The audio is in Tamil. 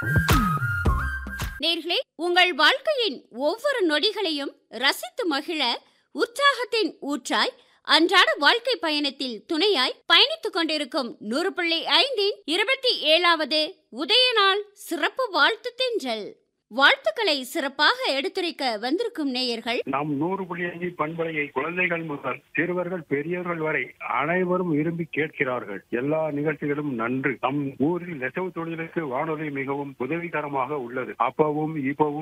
நேர்களே உங்கள் வாழ்க்கையின் ஒவ்வொரு நொடிகளையும் ரசித்து மகிழ உற்சாகத்தின் ஊற்றாய் அன்றாட வாழ்க்கை பயணத்தில் துணையாய் பயணித்துக் கொண்டிருக்கும் நூறு புள்ளி ஐந்தின் இருபத்தி ஏழாவது உதயநாள் சிறப்பு வாழ்த்து தென்றல் வாழ்த்துக்களை சிறப்பாக எடுத்துரைக்க வந்திருக்கும் நேயர்கள் நாம் நூறு புள்ளி அஞ்சு பண்பலையை குழந்தைகள் முதல் சிறுவர்கள் பெரியவர்கள் வரை அனைவரும் விரும்பி கேட்கிறார்கள் எல்லா நிகழ்ச்சிகளும் நன்று நம் ஊரில் நெசவு தொழிலுக்கு வானொலி மிகவும் உதவிகரமாக உள்ளது அப்பவும் இப்பவும்